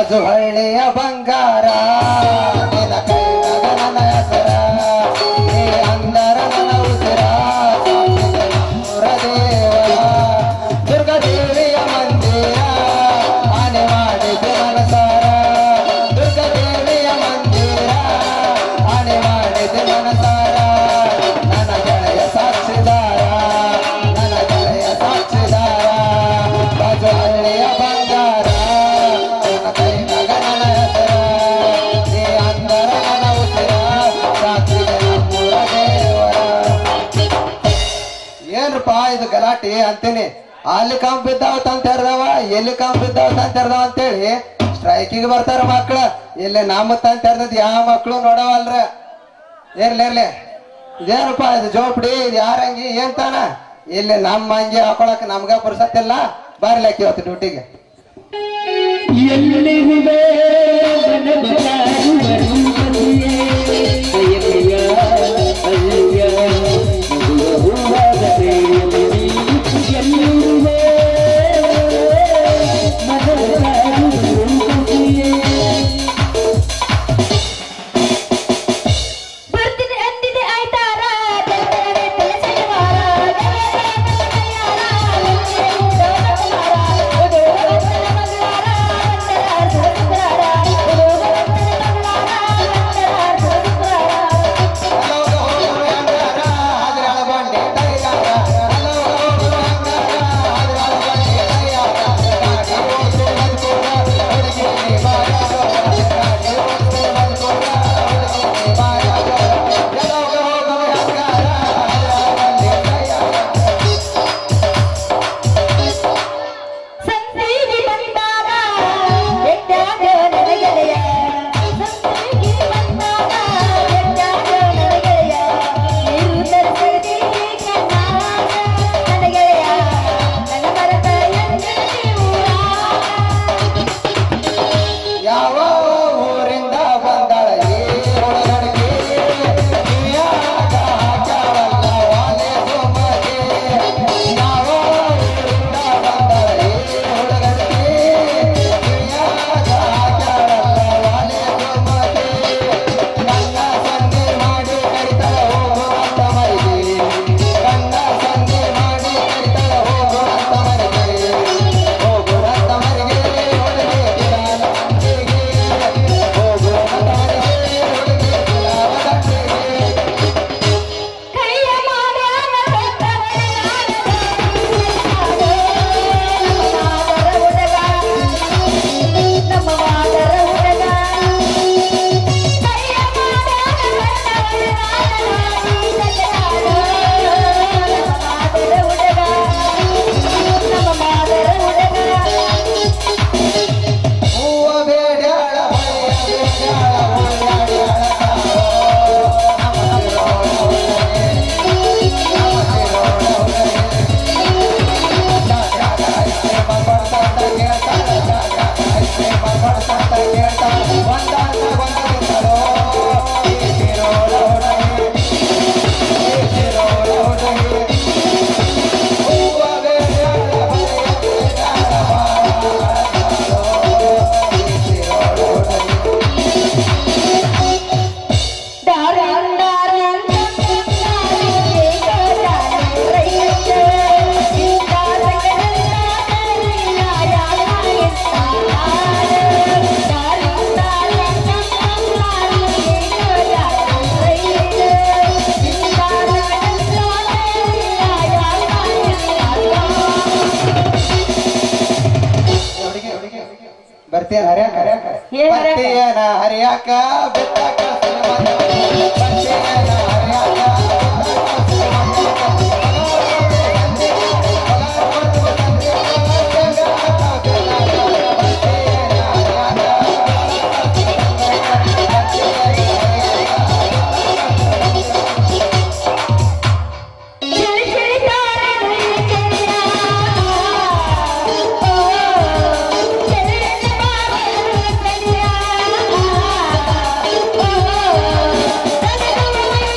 ಬಾಜು ಹಳ್ಳಿಯ ಬಂಗಾರ ನಿನ್ನ ಕೈಯಾಗ ನನ್ನ ಹೆಸರ ನೀ ಅಂದರ ನನ್ನ ಉಸಿರ ಸಾಕಿದೆ ನಮ್ಮೂರ ದೇವರ ದುರ್ಗ ದೇವಿಯ ಮಂದಿರ ಆನೆ ಮಾಡಿದೆ ಮನಸಾರ ದುರ್ಗ ದೇವಿಯ ಮಂದಿರ ಆನೆ ಮಾಡಿದೆ ಮನಸಾರ ನನ್ನ ಗೆಳೆಯ ಸಾಕ್ಷಿದಾರ ನನ್ನ ಗೆಳೆಯ ಸಾಕ್ಷಿದಾರ ಬಾಜು ಹಳ್ಳಿಯ ಬಂಗಾರ ನನ್ನ ಕೈನಾಗ ನನ್ನ ಹೆಸರ ನೀ ಅಂದರ ನನ್ನ ಉಸಿರ ಸಾಕ್ಷಿಗೆ ನಮ್ಮೂರ ದೇವರ ಏನ್ರಪ್ಪ ಇದು ಗಲಾಟೆ ಅಂತೀನಿ ಅಲ್ಲಿ ಕಂಪ್ ಬಿದ್ದಾವ ಅಂತ ತೆರೆದವ ಎಲ್ಲಿ ಕಂಪ್ ಬಿದ್ದಾವ ಅಂತ ತೆರೆದವ ಅಂತೇಳಿ ಸ್ಟ್ರೈಕಿಗೆ ಬರ್ತಾರ ಮಕ್ಳು ಇಲ್ಲಿ ನಮ್ಮ ತಂತ ತೆರೆದದ್ ಯಾವ ಮಕ್ಳು ನೋಡವಲ್ರ ಇರ್ಲಿ ಇರ್ಲಿ ಇದೇನಪ್ಪ ಇದು ಜೋಪಡಿ ಇದು ಯಾರ ಅಂಗಿ ಏನ್ ತಾನ ಇಲ್ಲಿ ನಮ್ಮ ಅಂಗಿ ಹಾಕೊಳಕ್ ನಮ್ಗ ಪುರ್ಸತ್ತಿಲ್ಲ ಬರ್ಲಿಕ್ಕೆ ಇವತ್ತು ಡ್ಯೂಟಿಗೆ ಎಲ್ಲಿರುವೆ ನನಗಾರುವ ರೂಪದಿಯೇ ಅಯ್ಯಯ್ಯ ಅಯ್ಯಯ್ಯ ಮಗುವ ಹೂವಾದ ಪ್ರೇಮದಿ ಎಲ್ಲಿರುವೆ ನನಗಾರುವ ರೂಪದಿಯೇ ಬರ್ತೀನಿ ಅಂದಿದೆ ಆಯ್ತಾರ ತೆತ್ತನೆ ಶನಿವಾರ ಸಂಸೀಗಿ ಬಂದಾಗ ಬೆಟ್ಟಾಗ ನನಗೆಳೆಯ ಸಂಸೀಗಿ ಬಂದಾಗ ಬೆಟ್ಟಾಗ ನನಗೆಳೆಯ ನೀರು ತರಿಸದಿ ಕಣ್ಣಾಗ ನನಗೆಳೆಯ ನನ್ನ ಮರತ ಎಂದಿನ ಊರ ಯಾವ ಊರಿಂದ ಬಂದಳ ಈ ಹುಡುಗನಿಗೆ ಕಿವಿಯಾಗ ಹಾಕ್ಯಾವಲ್ಲ ವಾಲೆ ಸುಮಗೆ ಯಾವ ಊರಿಂದ ಬಂದಳ ಈ ಹುಡುಗನಿಗೆ ಕಿವಿಯಾಗ ಹಾಕ್ಯಾವಲ್ಲ ವಾಲೆ ಸುಮಗೆ ಕಣ್ಣ ಸಂಧಿ ಮಾಡಿ ಕರಿತಳ ಹೋಗುವಂತ ಮರಿಗೆ ಕಣ್ಣ ಸಂಧಿ ಮಾಡಿ ಕರಿತಳ ಹೋಗುವಂತ ಮರಿಗೆ ಹೋಗುವಂತ ಮರಿಗೆ ಹುಡುಗಿ ಕಿರಾನ ಕೈಯ ಮಾಡ್ಯಾನ ನಮ್ಮ ಮಾದರ ಹುಡುಗ ಕೈಯ ಮಾಡ್ಯಾನ ಮಾದರ ಹುಡುಗ ನಮ್ಮ ಮಾದರ ಹುಡುಗ ಹೂವ ಬೇಡ್ಯಾಳ ಹೊಳೆಯ ಬೇಡ್ಯಾಳ ಹೊಳ್ಯಾಡ್ಯಾಳ ನಮ್ಮ ತಿರೋಳ ಹೊಳೆ ನಮ್ಮ ತಿರೋಳ ಹೊಳೆ ಜಾಗ ಐಸ್ ಕ್ರೀಮ್ ಬರ್ತಾಂತ ಕೇಳ್ತಾಳ ಜಾಗ ಐಸ್ ಕ್ರೀಮ್ ಬರ್ತಾಂತ ಕೇಳ್ತಾಳ ಒಂದಾಂತ ಒಂದಿರ್ತಲೋ ಈ ತಿರೋಳ ಹುಡುಗಿ ಈ ತಿರೋಳ ಹುಡುಗಿ ಹೂವ ಬೇಡ್ಯಾಳ ಹೊಳೆಯ ಬೇಡ್ಯಾಳ ದಾರಿನ್ ದಾರಿನ್ ಬರ್ತೀಯ ಹರ್ಯಾಕ ಏನ್ ಹರ್ಯಾಕ? ಬರ್ತೀಯನ ಹರ್ಯಾಕ ಬಿತ್ತಾಕ ಸಿನಿಮಾದ ಬರ್ತೀಯನ ಹರ್ಯಾಕ ಬಿತ್ತಾಕ ಸಿನಿಮಾದ ಚಳಿ ಚಳಿ ತಾರೆ ಚೆನ್ನ ಓ ಚಳಿ ಬಾರೆ ಚೆನ್ನ ಓ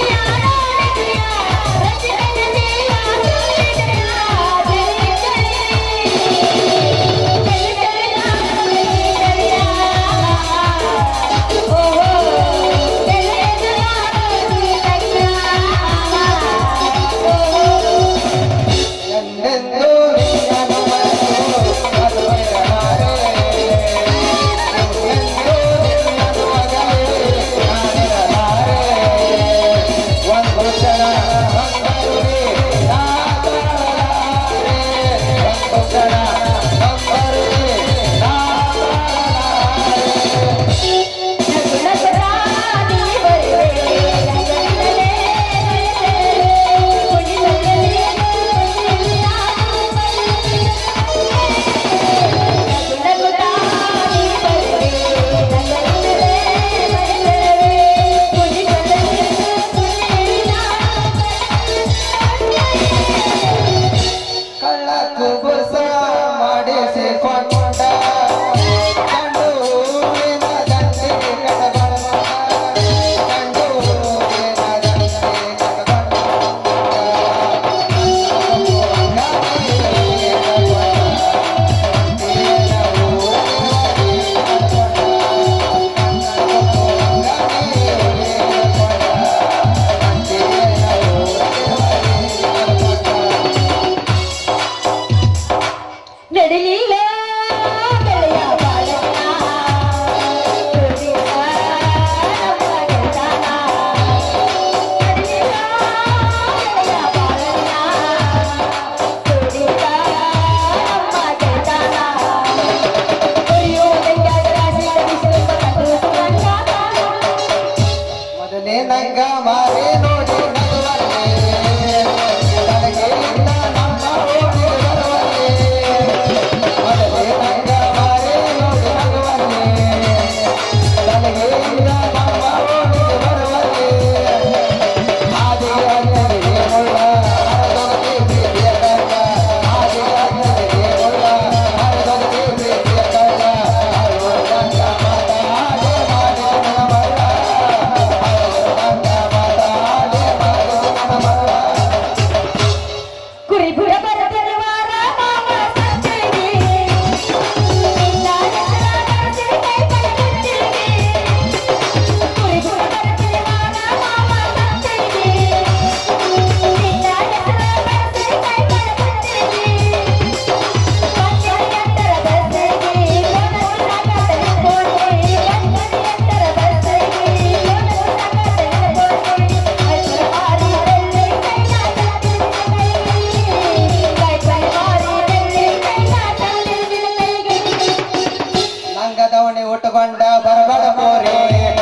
ಕುಬುಸ ಮಾಡಿಸಿಕೊಂಡ ಗಂಡು ಹೂವಿನ ದಂಡೆ ಕಟಗೊಂಡ ಗಂಡು ಹೂವಿನ ದಂಡೆ ಕಟಗೊಂಡ ನಡಿಲಿಲ್ಲ ಬೆಳೆಯ ಬಾಳಣ್ಣ ದುಡಿದ ನಮ್ಮ ಗೆಳತನ. ನಡಿಲಿಲ್ಲ ಬೆಳೆಯ ಬಾಳಣ್ಣ ದುಡಿದ ನಮ್ಮ ಗೆಳತನ. ಅಯ್ಯೋ ಬೆಂಗಾದ ರಾಶಿಯ ಬಿಸಿಲು ಬಂದು ಸುಗಂಧಾನ. ಮೊದಲೇ ನಂಗ ಮಾರೆ ನೋಡಿ ನಗುವಲ್ಲಿ ನನಗೆಯಿಂದ ನಮ್ಮ ಓಡಿ ಬರುವಲ್ಲಿ ಮೊದಲೇ ನಂಗ ಮಾರೆ ನೋಡಿ ನಗುವಲ್ಲಿ ನನಗೆಯಿಂದ ನಮ್ಮ ಓಡಿ ಬರುವಲ್ಲಿ ಆದಿಯಾಜ್ಞರಿಗೆ ಮುಳ್ಳ ಹರದೊಗತಿ ಪ್ರೀತಿಯ ಕಳ್ಳ ಆದಿಯಾಜ್ಞರಿಗೆ ಮುಳ್ಳ ಹರದೊಗತಿ ಪ್ರೀತಿಯ ಕಳ್ಳ ಹರದೊಗಂಗ ಮಾತಾಡಿ ಮಾಡಿ ನನ್ನ ಮಲ್ಲ ಕುರಿಬುರ ಬರದಿರುವಾರ ಮಾವ ಸಂತೆಗೆ. ನಿನ್ನ ಹೆಸರ ಕರೆಸಿರಿ ಕೈ ಪಡೆದಿರುವಿರಿ. ಕುರಿಬುರ ಬರದಿರುವಾರ ಮಾವ ಸಂತೆಗೆ. ನಿನ್ನ ಹೆಸರ ಕರೆಸಿರಿ ಕೈ ಪಡೆದಿರುವಿರಿ. ಪಂಚರಿ ಎತ್ತರ ಬಸ್ಸಿಗೆ, ಕೋಣದ ಕತ್ತಲೆ ಕೋಣೆ. ಪಂಚರಿ ಎತ್ತರ ಬಸ್ಸಿಗೆ, ಕೋಣದ ಕತ್ತಲೆ ಕೋಣೆ. ಐಶ್ವರ್ಯ ಮಾರಿ ಬೆಳ್ಳಿ ಕೈನ ನಂಗದವಣಿ ಉಟ್ಟುಕೊಂಡ ಬರಬಡ ಕೋರಿ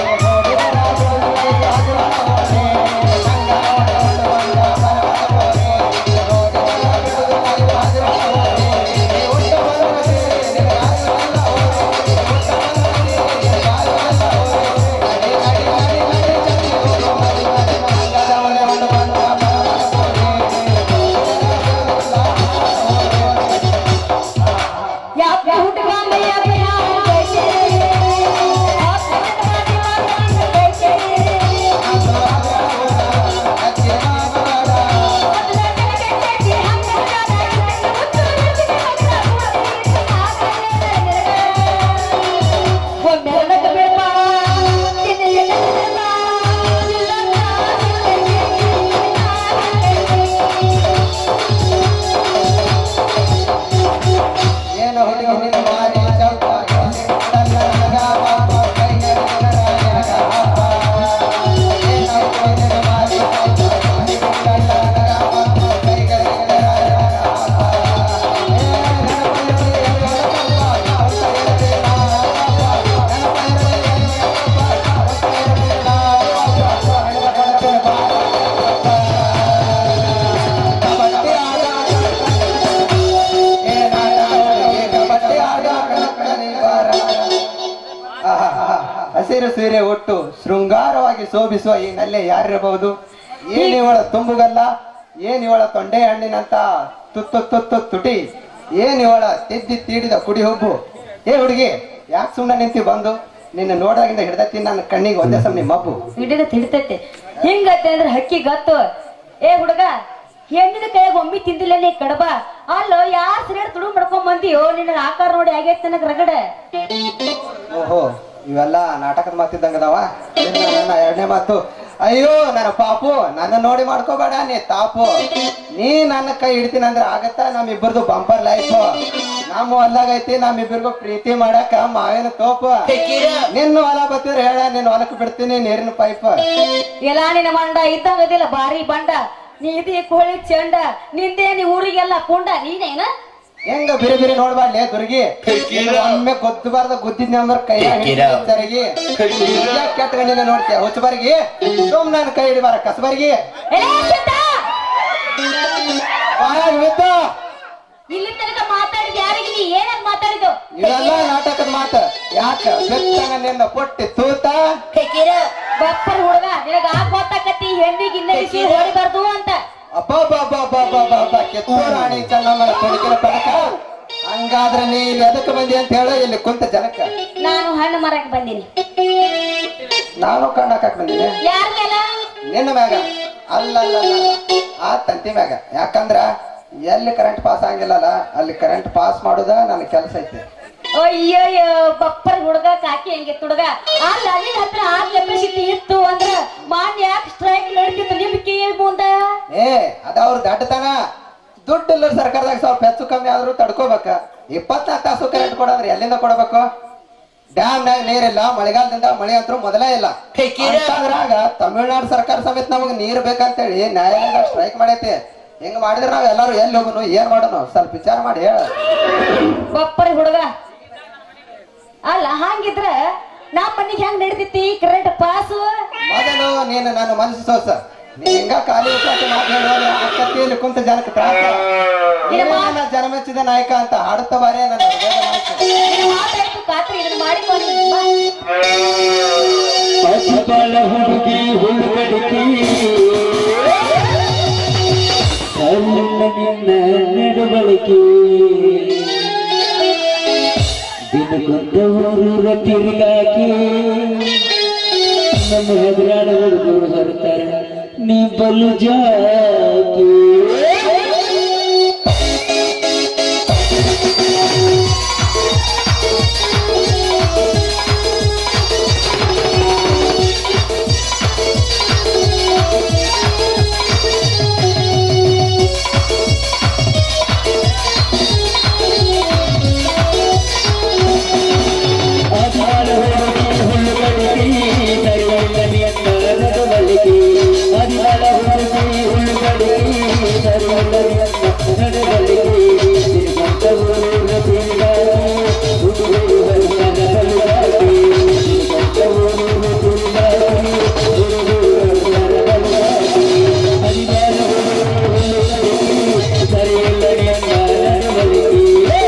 ಏನು ಹುಡುಗಿ ನಿನ್ನ ಮಾರಿ ಚೌಕ ನನ್ನ ಮಗ ಪಾಪ ಕೈಗೆ ಏನು ಹುಡುಗಿ ನಿನ್ನ ಮಾರಿ ಚೌಕ ನನ್ನ ಮಗ ಪಾಪ ಕೈಗೆ ಕಬಡ್ಡಿ ಆಡ ಹಸಿರು ಸೀರೆ ಉಟ್ಟು ಶೃಂಗಾರವಾಗಿ ಶೋಭಿಸುವ ಈ ನಲ್ಲೆ ಯಾರಿರಬಹುದು ಏನ್ ಇವಳ ತುಂಬುಗಲ್ಲ ಏನ್ ಇವಳ ತೊಂಡೆ ಹಣ್ಣಿನಂತ ತುತ್ತು ತುತ್ತು ತುಟಿ ಏನ್ ಇವಳ ತಿದ್ದಿ ತೀಡಿದ ಕುಡಿ ಹುಬ್ಬು ಏ ಹುಡುಗಿ ಯಾಕೆ ಸುಮ್ಮನೆ ನಿಂತಿ ಬಂದು ನಿನ್ನ ನೋಡಾಗಿಂದ ಹಿಡ್ದತ್ತಿ ನನ್ನ ಕಣ್ಣಿಗೆ ಒಂದೇ ಸಮನೆ ಮಬ್ಬು ಹಿಡಿದ ತಿಡ್ತೈತೆ ಹಿಂಗತ್ತೆ ಅಂದ್ರೆ ಹಕ್ಕಿ ಗತ್ತು ಏ ಹುಡುಗ ಹೆಣ್ಣಿನ ಕೈಯಾಗ ಒಮ್ಮಿ ತಿಂದಿಲ್ಲ ನೀ ಕಡಬ ಅಲ್ಲೋ ಯಾರ್ ಸಿರೇಟ್ ತುಡು ಮಾಡ್ಕೊಂಡ್ ಬಂದಿಯೋ ನಿನ್ನ ಆಕಾರ ನೋಡಿ ಆಗೈತೆ ನನಗ್ ರಗಡ ಓಹೋ ಇವೆಲ್ಲ ನಾಟಕದ ಮಾತಿದ್ದಂಗದವ ಇನ್ನು ನನ್ನ ಎರಡನೇ ಮಾತು ಅಯ್ಯೋ ನನ್ನ ಪಾಪು ನನ್ನ ನೋಡಿ ಮಾಡ್ಕೋಬೇಡ ನೀ ತಾಪು ನೀ ನನ್ನ ಕೈ ಹಿಡ್ತೀನಿ ಅಂದ್ರೆ ಆಗತ್ತ ನಮ್ಮಿಬ್ಬರದು ಬಂಪರ್ ಲೈಫ್ ನಮ್ಮ ಹೊಲ್ದಾಗೈತಿ ನಮ್ಮಿಬ್ಬರಿಗೂ ಪ್ರೀತಿ ಮಾಡಕ ಮಾವಿನ ತೋಪು ನಿನ್ನ ಹೊಲ ಬತ್ತಿದ್ರೆ ಹೇಳ ನಿನ್ನ ಹೊಲಕ್ಕೆ ಬಿಡ್ತೀನಿ ನೀರಿನ ಪೈಪ್ ಎಲ್ಲ ನಿನ್ನ ಮಂಡ ಇದ್ದಂಗದಿಲ್ಲ ಬಾರಿ ಬಂಡ ನೀ ಇದಿ ಕೋಳಿ ಚೆಂಡ ನಿಂದೇ ನೀ ಊರಿಗೆಲ್ಲ ಕುಂಡ ನೀನೇನ ಹೆಂಗ ಬಿರಿ ಬಿರಿ ನೋಡ್ಬಾರ್ಲೆ ದುರ್ಗಿ ನಿನ್ನ ಒಮ್ಮೆ ಗೊತ್ತಬಾರ್ದ ಗುದ್ದಿದ್ನಿ ಅಂದ್ರೆ ಕೈ ಸರಿಗೆ ಕೆಟ್ಟಗಣ್ಣಿನ ನೋಡ್ತೀಯ ಹುಚ್ಚಬರ್ಗಿ ಸುಮ್ ನನ್ನ ಕೈ ಹಿಡಿಬಾರ ಕಸಬರ್ಗಿ ಏ, ಚಿತ್ತ! ಬಾಯಾಗ ಬಿದ್ದ ಇಲ್ಲಿ ತನಕ ಮಾತಾಡಿದ ಯಾರಿಗೆ ನೀ ಏನಾಗ ಮಾತಾಡಿದ್ದು ಇವೆಲ್ಲ ನಾಟಕದ ಮಾತ ಯಾಕ ಬೆತ್ತಂಗ ನಿನ್ನ ಕೊಟ್ಟಿ ತೂತ ಬಪ್ಪರ್ ಹುಡುಗ ನಿನಗ ಆ ಗೊತ್ತಾಕತಿ ಹೆಣ್ಣಿಗೆ ಇನ್ನಿಸಿ ಹೊಡಿಬಾರ್ದು ಅಂತ ಅಬ್ಬಬ್ಬಬ್ಬಬ್ಬಬ್ಬಬ್ಬ ಕಿತ್ತೂರು ರಾಣಿ ಚೆನ್ನಮ್ಮನ ತೊಡಕಿನ ಪದಕ ಹಂಗಾದ್ರೆ ನೀ ಇಲ್ಲಿ ಎದಕ್ಕೆ ಬಂದಿ ಅಂತ ಹೇಳ ಇಲ್ಲಿ ಕುಂತ ಜನಕ್ಕ ನಾನು ಹಣ್ಣು ಮರಕ್ ಬಂದೀನಿ ನಾನು ಕಣ್ಣಾಕಕ್ ಬಂದಿನಿ ಯಾರ ಮೇಲ ನಿನ್ನ ಮ್ಯಾಗ ಅಲ್ಲ ಅಲ್ಲ ಅಲ್ಲ, ಅಲ್ಲ. ಆ ತಂತಿ ಮ್ಯಾಗ ಯಾಕಂದ್ರ ಎಲ್ಲಿ ಕರೆಂಟ್ ಪಾಸ್ ಆಗಿಲ್ಲಲ್ಲ ಅಲ್ಲಿ ಕರೆಂಟ್ ಪಾಸ್ ಮಾಡುದ ನನ್ನ ಕೆಲಸ ಐತಿ ಅಯ್ಯಯ್ಯೋ ಬಪ್ಪರ್ ಹುಡುಗ ಕಾಕಿ ಹೆಂಗೆ ಹುಡುಗ ಅಲ್ಲ ನಿನ್ ಹತ್ರ ಆ ಕೆಪಾಸಿಟಿ ಇತ್ತು ಅಂದ್ರ ಮಾನ್ ಯಾಕೆ ಸ್ಟ್ರೈಕ್ ನಡೀತಿತ್ತು ನಿಮ್ ಕಿವಿ ಮುಂದ ಏ ಅದ ಅವ್ರ ದಡ್ಡತನ ದುಡ್ಡು ಇಲ್ಲ ಸರ್ಕಾರದಾಗ ಸ್ವಲ್ಪ ಹೆಚ್ಚು ಕಮ್ಮಿ ಆದ್ರೂ ತಡ್ಕೋಬೇಕ ಇಪ್ಪತ್ನಾಲ್ಕು ತಾಸು ಕರೆಂಟ್ ಕೊಡಂದ್ರೆ ಎಲ್ಲಿಂದ ಕೊಡಬೇಕು ಡ್ಯಾಮ್ನಾಗ ನೀರಿಲ್ಲ ಮಳೆಗಾಲದಿಂದ ಮಳೆ ಅಂತೂ ಮೊದಲೇ ಇಲ್ಲ ಅಂತಂದ್ರಾಗ ತಮಿಳ್ನಾಡು ಸರ್ಕಾರ ಸಮೇತ ನಮಗ್ ನೀರ್ ಬೇಕಂತೇಳಿ ನ್ಯಾಯಾಲಯದಾಗ ಸ್ಟ್ರೈಕ್ ಮಾಡೈತಿ ಹಿಂಗ್ ಮಾಡಿದ್ರೆ ನಾವ್ ಎಲ್ಲಾರು ಎಲ್ಲಿ ಹೋಗುನು ಏನ್ ಮಾಡೋನು ಸ್ವಲ್ಪ ವಿಚಾರ ಮಾಡಿ ಹೇಳ ಬಪ್ಪರ್ ಹುಡುಗ ಅಲ್ಲ ಹಂಗಿದ್ರ ನಮ್ಮ ಮನಿಗೆ ಹೆಂಗ್ ನಡೀತೈತಿ ಕರೆಂಟ್ ಪಾಸ್ ಮೊದಲು ನೀನು ನನ್ನ ಮನಸ್ಸು ಸೋಸ ನೀ ಹಿಂಗ ಖಾಲಿ ಉಪವಾಸ ಮಾತು ಹೇಳುವಲ್ಲಿ ಅಕ್ಕತ್ತಿಯಲ್ಲಿ ಕುಂತ ಜನಕ್ಕೆ ತ್ರಾಸ ನೀನೇ ನನ್ನ ಜನಮೆಚ್ಚಿದ ನಾಯಕ ಅಂತ ಹಾಡುತ್ತ ಬಾರೇ ನನ್ನ ಹೃದಯದ ಮಾತು. ಮಾತಾಡ್ತು ಖಾತ್ರಿ ಇದನ್ನ ಮಾಡಿಕೊಂಡು ಪಶುಪಾಲ ಹುಡುಗಿ ಹುಡುಗಡಿಕೆ ಕಲ್ಲ ನಿನ್ನ ನಡವಳಿಕೆ ದಿನಕ್ಕೊಂದ ಊರೂರ ತಿರುಗಾಕಿ ನಮ್ಮ ಹೆದರಾಡ ಹುಡುಗರು ಬರ್ತಾರ ನೀ ಬಲು ಜಾಕಿ ಅದಾಳ ಹುಡುಗಿ ಹುಳುಗಡಿಗೆ ಸರಿಯಲ್ಲನಿಯನ್ನ ನಡುವಳಿಕೆ ಅದಾಳ ಹುಡುಗಿ ಹುಳುಗಡಿಗೆ ಸರಿಯಲ್ಲನಿಯನ್ನ ನಡುವಳಿಕೆ ಶ್ರೀಮಂತ ಊರ ತಿರುಗಾಡಿ ಹುಡುಗರು ಹರಿಯನ ಬಲುಗಾಗಿ ಶ್ರೀಮಂತ ಊರ ತಿರುಗಾಡಿ ಹುಡುಗರು ಹರಿಯನ ಬಲುಗಾಗಿ ಅದಾಳ ಹುಡುಗಿ ಹುಳುಗಡಿಗೆ ಸರಿಯಲ್ಲನಿಯನ್ನ ನಡುವಳಿಕೆ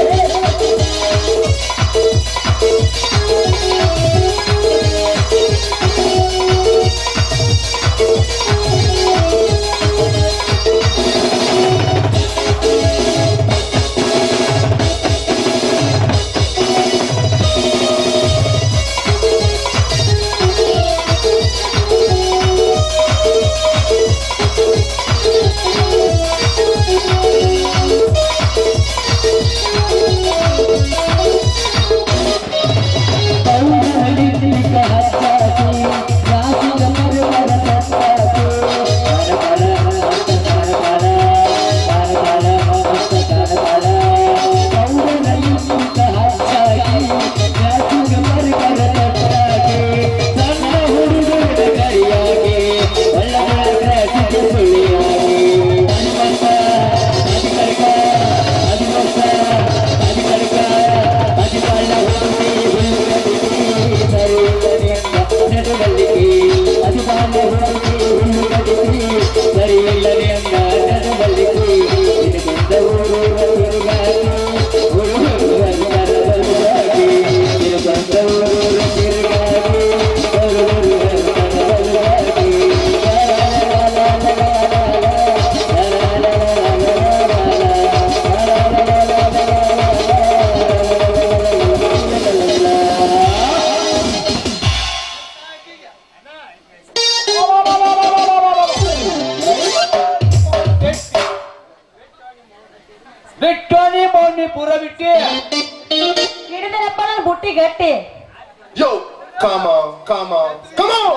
ಬಿಟ್ಟೋನಿ ಮೌನಿ ಪೂರ ಬಿಟ್ಟಿ ಹಿಡಿದರಪ್ಪ ನಾನು ಬುಟ್ಟಿ ಗಟ್ಟಿ Yo, come on, come on, come on!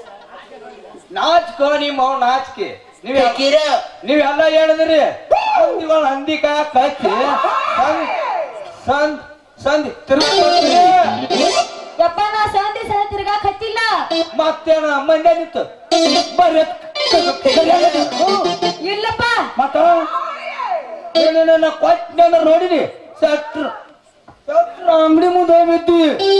ನಾಚ್ಕೋ ನಿಮ್ಮ ಅವ್ ನಾಚ್ಕೆ ನೀವ್ ನೀವೆಲ್ಲ ಹೇಳಿದ್ರಿ ಹಂದಿಗಳ ಹಂದಿಕ ಕಚ್ಚಿ ಸಂದ್ ಸಂದ್ ಸಂದ್ ತಿರುಗಿ ಯಪ್ಪ ನಾ ಸಂದಿ ಸಹ ತಿರ್ಗಾಕ್ ಹತ್ತಿಲ್ಲ ಮತ್ತೇನ ಮಂಡ್ಯ ನಿಂತು ಬರ್ರಿ ಇಲ್ಲಪ್ಪ ಮತ್ತ ನನ್ನ ಕೊಟ್ಟನ ನೋಡಿನಿ ಸಟ್ರ ಸಟ್ರ ಅಂಗಡಿ ಮುಂದೆ ಹೋಗ್ಬಿದ್ದಿ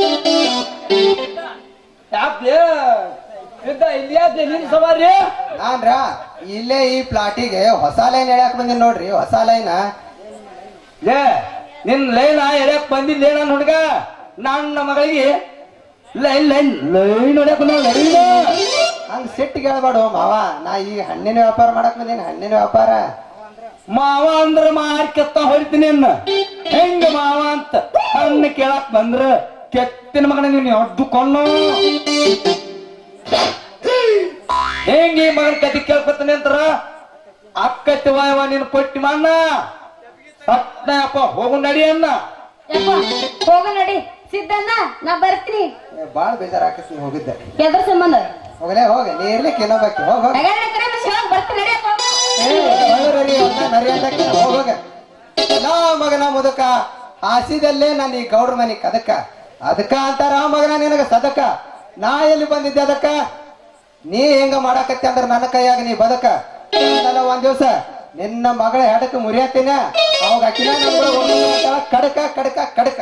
ಯಾಕೆ ಇದ್ದ ಇಲ್ಲಿಯಾದ ನಿನ್ ಸವಾರಿ ನಾನ್ರ ಇಲ್ಲೇ ಈ ಪ್ಲಾಟಿಗೆ ಹೊಸ ಲೈನ್ ಎಳ್ಯಾಕ್ ಬಂದಿನಿ ನೋಡ್ರಿ ಹೊಸ ಲೈನ್ ಏ ನಿನ್ ಲೈನ್ ಎಳ್ಯಾಕ್ ಬಂದಿಲ್ಲ ನನ್ನ ಹುಡುಗ ನನ್ನ ಮಗಳಿಗೆ ಲೈನ್ ಲೈನ್ ಲೈನ್ ಹೊಡ್ಯಾಕ ಲೈನ್ ಹಂಗ ಸಿಟ್ಟಿಗೆ ಹೇಳ್ಬೇಡು ಮಾವ ನಾ ಈ ಹಣ್ಣಿನ ವ್ಯಾಪಾರ ಮಾಡಕ್ ಬಂದೀನಿ ಹಣ್ಣಿನ ವ್ಯಾಪಾರ ಮಾವ ಅಂದ್ರ ಮಾರ್ಕೆತ್ತ ಹೊಡಿತೀನಿ ಅನ್ನ ಹೆಂಗ ಮಾವ ಅಂತ ಹಣ್ಣು ಕೇಳಕ್ ಬಂದ್ರ ಕೆತ್ತಿನ ಮಗನ ನೀನು ಅಡ್ಡುಕೊಂಡು ಹೆಂಗ ಈ ಮಗನ ಕತಿ ಕೇಳ್ಕೊತಾನೆ ಅಂತಾರ ಅಕ್ಕತ್ತಿ ವಾಯವ ನೀನು ಕೊಟ್ಟಿ ಮಣ್ಣ ಹಟ್ನ ಅಪ್ಪ ಹೋಗು ನಡಿ ಅನ್ನ ಯಪ್ಪ ಹೋಗ ನಡಿ ಸಿದ್ದಣ್ಣ ನಾ ಬರ್ತೀನಿ ಏ, ಬಾಳ್ ಬೇಜಾರಾಕತ್ ನೀ ಹೋಗಿದ್ದೆ ಎದ್ರ ಸಂಬಂಧ ಹೋಗಲೇ ಹೋಗ ನೀ ಇರ್ಲಿಕ್ಕೆ ಇನ್ನೊಬ್ಬಾಕಿ ಹೋಗ್ ಹೋಗ ನಗರ ಕರೆ ಮಿಸ್ ಹೋಗ್ ಬರ್ತೀನಿ ನಡಿಯಪ್ಪ ಹೋಗ ನಾ ಮಗನ ಮುದಕ ಹಾಸಿದಲ್ಲೇ ನಾನು ಈ ಗೌಡ್ರ ಮನಿ ಕದಕ ಅದಕ್ಕ ಅಂತಾರ ಆ ಮಗನ ನಿನಗ ಸದಕ ನಾ ಎಲ್ಲಿ ಬಂದಿದ್ದೆ ಅದಕ್ಕ ನೀ ಹೆಂಗ ಮಾಡಾಕತ್ತಿ ಅಂದ್ರ ನನ್ನ ಕೈಯಾಗ ನೀ ಬದಕ ನಾನು ಒಂದ್ ದಿವ್ಸ ನಿನ್ನ ಮಗಳ ಹೆಡಕ್ ಮುರಿಯತ್ತೀನ ಅವಾಗ ಅಕ್ಕಿನ ನನ್ ಕೂಡ ಒಂದು ಕಡಕ ಕಡಕ ಕಡಕ